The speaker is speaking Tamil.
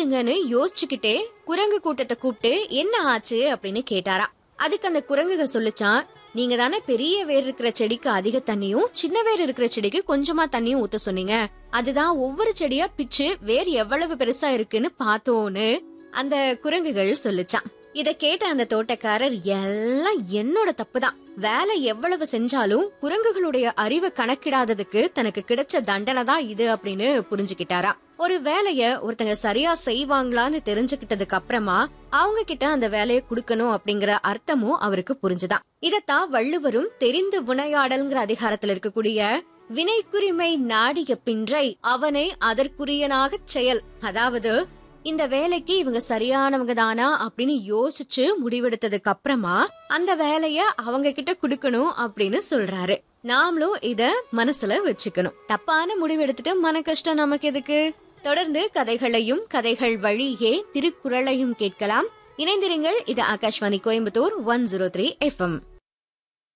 ஆகுதுங்கன்னு யோசிச்சுக்கிட்டே குரங்கு கூட்டத்தை கூப்பிட்டு என்ன ஆச்சு அப்படின்னு கேட்டாரா அதுக்கு அந்த குரங்குக சொல்லுச்சான் நீங்க தானே பெரிய வேர் இருக்கிற செடிக்கு அதிக தண்ணியும் சின்ன வேர் இருக்கிற செடிக்கு கொஞ்சமா தண்ணியும் ஊத்த சொன்னீங்க அதுதான் ஒவ்வொரு செடியா பிச்சு வேர் எவ்வளவு பெருசா இருக்குன்னு பார்த்தோன்னு அந்த குரங்குகள் சொல்லுச்சான் இத கேட்ட அந்த தோட்டக்காரர் எல்லாம் என்னோட தப்புதான் வேலை எவ்வளவு செஞ்சாலும் குரங்குகளுடைய அறிவை கணக்கிடாததுக்கு தனக்கு கிடைச்ச தண்டனை தான் இது அப்படின்னு புரிஞ்சுக்கிட்டாரா ஒரு வேலைய ஒருத்தங்க சரியா செய்வாங்களான்னு தெரிஞ்சுக்கிட்டதுக்கு அப்புறமா அவங்க கிட்ட அந்த வேலையை கொடுக்கணும் அப்படிங்கிற அர்த்தமும் அவருக்கு புரிஞ்சுதான் இதத்தான் வள்ளுவரும் தெரிந்து வினையாடல்ங்கிற அதிகாரத்துல இருக்கக்கூடிய வினைக்குரிமை நாடிய பின்றை அவனை அதற்குரியனாகச் செயல் அதாவது இந்த வேலைக்கு இவங்க சரியானவங்க தானா அப்படின்னு யோசிச்சு முடிவெடுத்ததுக்கு அப்புறமா அந்த வேலைய அவங்க கிட்ட கொடுக்கணும் அப்படின்னு சொல்றாரு நாமளும் இத மனசுல வச்சுக்கணும் தப்பான முடிவெடுத்துட்டு மன கஷ்டம் நமக்கு எதுக்கு தொடர்ந்து கதைகளையும் கதைகள் வழியே திருக்குறளையும் கேட்கலாம் இணைந்திருங்கள் இது Akashvani Coimbatore one zero three FM